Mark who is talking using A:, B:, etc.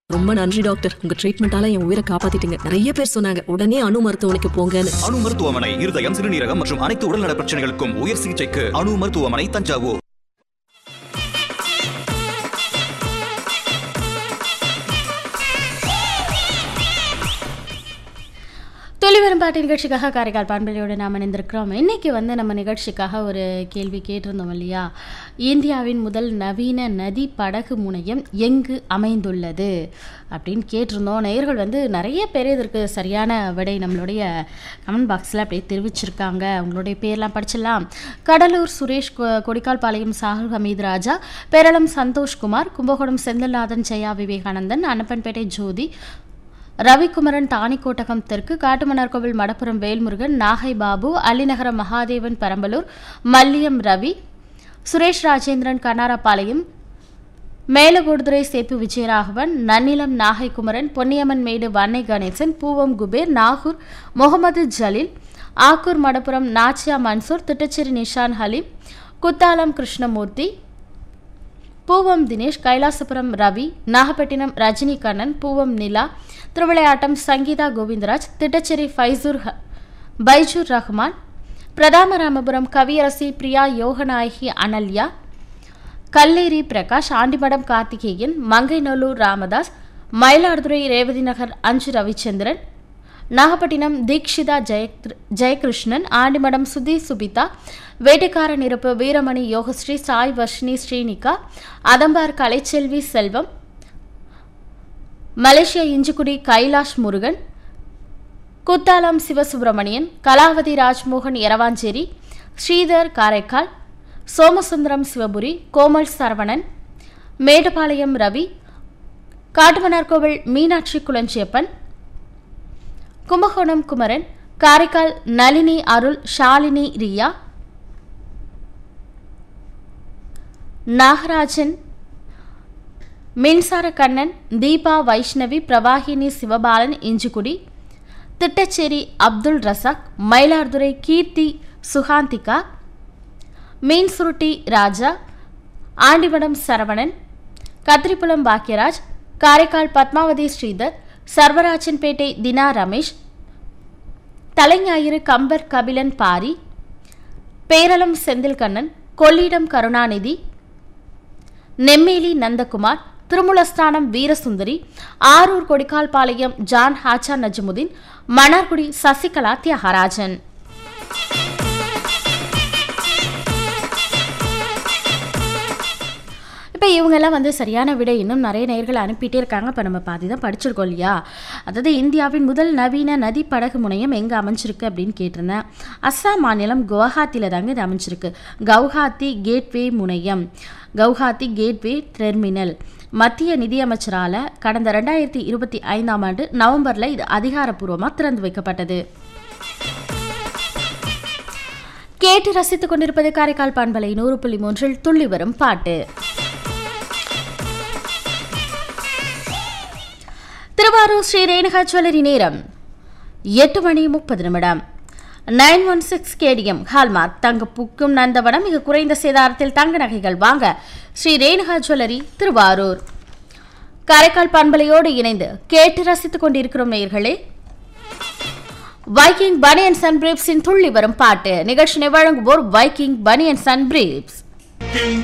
A: ரொம்ப நன்றி டாக்டர் உங்க ட்ரீட்மெண்டால என் உயிரை காப்பாத்திட்டீங்க நிறைய பேர் சொன்னாங்க உடனே அணு மருத்துவமனைக்கு போங்கன்னு
B: அணு மருத்துவமனை இருதயம் சிறுநீரகம் மற்றும் அனைத்து உடல்நல பிரச்சனைகளுக்கும் உயர் சிகிச்சைக்கு அணு மருத்துவமனை தஞ்சாவூர்
C: தொழிவரும் பாட்டு நிகழ்ச்சிக்காக காரைக்கால் பான்பலியோடு நாம் இணைந்திருக்கிறோம் இன்னைக்கு வந்து நம்ம நிகழ்ச்சிக்காக ஒரு கேள்வி கேட்டிருந்தோம் இல்லையா இந்தியாவின் முதல் நவீன நதி படகு முனையம் எங்கு அமைந்துள்ளது அப்படின்னு கேட்டிருந்தோம் நேயர்கள் வந்து நிறைய பேர் இதற்கு சரியான விடை நம்மளுடைய கமெண்ட் பாக்ஸில் அப்படியே தெரிவிச்சிருக்காங்க அவங்களுடைய பேர்லாம் படிச்சிடலாம் கடலூர் சுரேஷ் கொ- கொடிக்கால்பாளையம் சாகுல் ஹமீத் ராஜா பேரளம் சந்தோஷ்குமார் கும்பகோணம் செந்தில்நாதன் ஜெயா விவேகானந்தன் அன்னப்பன்பேட்டை ஜோதி ரவிக்குமரன் தாணிக்கோட்டகம் தெற்கு காட்டுமன்னார்கோவில் மடப்புரம் வேல்முருகன் நாகை பாபு அள்ளிநகரம் மகாதேவன் பெரம்பலூர் மல்லியம் ரவி சுரேஷ் ராஜேந்திரன் கண்ணாரப்பாளையம் மேலகோடுதுறை சேப்பு விஜயராகவன் நன்னிலம் நாகை குமரன் பொன்னியம்மன் மேடு வன்னை கணேசன் பூவம் குபேர் நாகூர் முகமது ஜலீல் ஆக்கூர் மடப்புரம் நாச்சியா மன்சூர் திட்டச்சேரி நிஷான் ஹலீம் குத்தாலம் கிருஷ்ணமூர்த்தி பூவம் தினேஷ் கைலாசபுரம் ரவி நாகப்பட்டினம் ரஜினி கண்ணன் பூவம் நிலா திருவிளையாட்டம் சங்கீதா கோவிந்தராஜ் திட்டச்சேரி ஃபைசூர் ஹ- பைஜூர் ரஹ்மான் பிரதாமராமபுரம் கவியரசி பிரியா யோகநாயகி அனல்யா கல்லேரி பிரகாஷ் ஆண்டிமடம் கார்த்திகேயன் மங்கைநல்லூர் ராமதாஸ் மயிலாடுதுறை ரேவதி நகர் அஞ்சு ரவிச்சந்திரன் நாகப்பட்டினம் தீக்ஷிதா ஜெய ஜெயகிருஷ்ணன் ஆண்டிமடம் சுதி Subitha Vettaikaraniruppu Veeramani Yogashri Sai Varshini Srinika Adambar Kalaiselvi Selvam Malaysia Inchikudi Kailash Murugan Kuthalam Sivasubramanian Kalavathi Rajmohan Eravancheri Sridhar Karaikal Somasundaram Sivapuri Komal Saravanan Medapalayam Ravi Kattumannarkoil Meenakshi Kulanjiyappan Kumbakonam Kumaran Karaikal Nalini Arul Shalini Riya Nagarajan Minsara Kannan Deepa Vaishnavi Pravagini Sivabalan Inchikudi Thittacheri Abdul Razak Mayiladuthurai Keerthi Sugandhika Meensurutti Raja Andimadam Saravanan Kathiripulam Bhagyaraj Karaikal Padmavathi Sridhar Sarvarajanpettai Dina Ramesh Thalainayiru Kambar Kabilan Pari Peralam Senthilkannan Kollidam Karunanidhi Nemmeli Nandakumar Thirumulasthanam Veerasundari Aarur Kodikkalpalayam John ஹாச்சா நஜமுதீன் மன்னார்குடி சசிகலா தியாகராஜன் இப்போ இவங்கெல்லாம் வந்து சரியான விடை இன்னும் நிறைய நேயர்கள் அனுப்பிட்டே இருக்காங்க இப்போ நம்ம பாதி தான் படிச்சிருக்கோம் இல்லையா அதாவது இந்தியாவின் முதல் நவீன நதி படகு முனையம் எங்கே அமைஞ்சிருக்கு அப்படின்னு கேட்டிருந்தேன் அஸ்ஸாம் மாநிலம் குவஹாத்தியில் தாங்க இது அமைஞ்சிருக்கு கவுஹாத்தி கேட்வே முனையம் கவுஹாத்தி கேட்வே டெர்மினல் மத்திய நிதியமைச்சரால் கடந்த ரெண்டாயிரத்தி இருபத்தி ஐந்தாம் ஆண்டு நவம்பரில் இது அதிகாரப்பூர்வமாக திறந்து வைக்கப்பட்டது கேட்டு ரசித்துக் கொண்டிருப்பது காரைக்கால் பண்பலை நூறு புள்ளி மூன்றில் துள்ளி வரும் பாட்டு திருவாரூர் ஸ்ரீ ரேணுகா ஜுவல்லரி நேரம் எட்டு மணி முப்பது நிமிடம் nine one six KDM hallmark தங்க புக்கும் நந்தவனம் மிக குறைந்த சேதாரத்தில் தங்க நகைகள் வாங்க ஸ்ரீ ரேணுகா ஜுவல்லரி திருவாரூர் காரைக்கால் பண்பலையோடு இணைந்து கேட்டு ரசித்துக் கொண்டிருக்கிறோம் நேயர்களே வைக்கிங் பனியன்ஸ் அண்ட் பிரீப்ஸின் துள்ளி வரும் பாட்டு நிகழ்ச்சியை வழங்குவோர் Viking banians and briefs
B: king